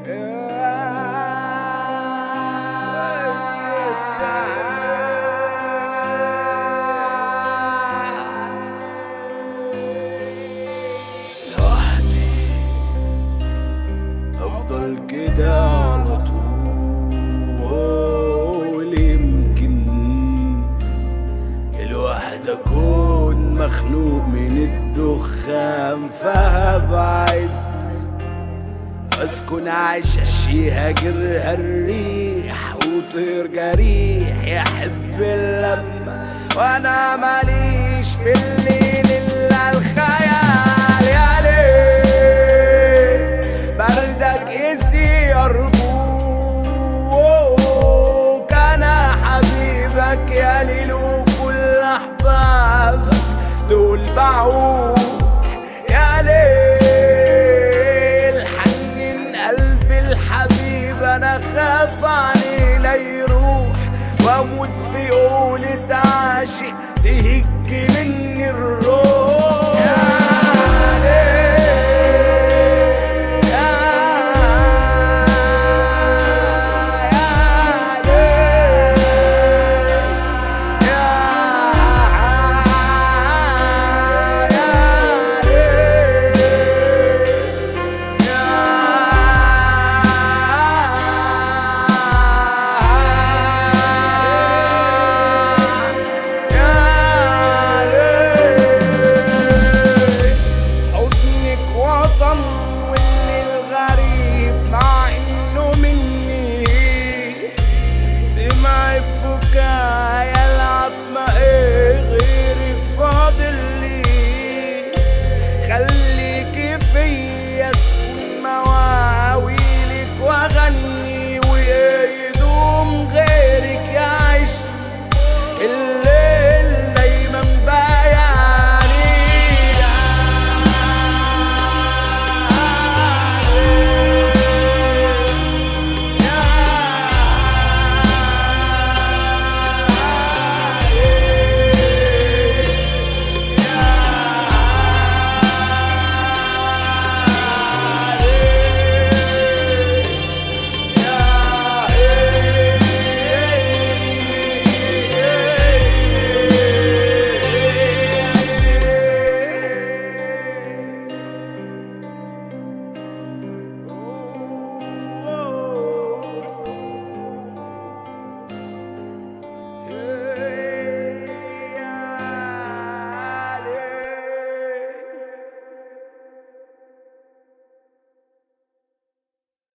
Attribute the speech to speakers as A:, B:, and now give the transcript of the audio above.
A: لوحدي افضل كده على طول يمكن الواحد اكون مخنوق من الدخان فهبعد اسكن عايش شي هاجرها الريح وطير جريح يحب اللمة وانا ماليش في الليل الا الخيال يا ليل بردك اسي ارجوك انا حبيبك يا ليل وكل احبابك دول بعوق يا ليل حنن قلب الحبيب انا خاف عليه لا يروح واموت في قولة عاشق تهج مني الروح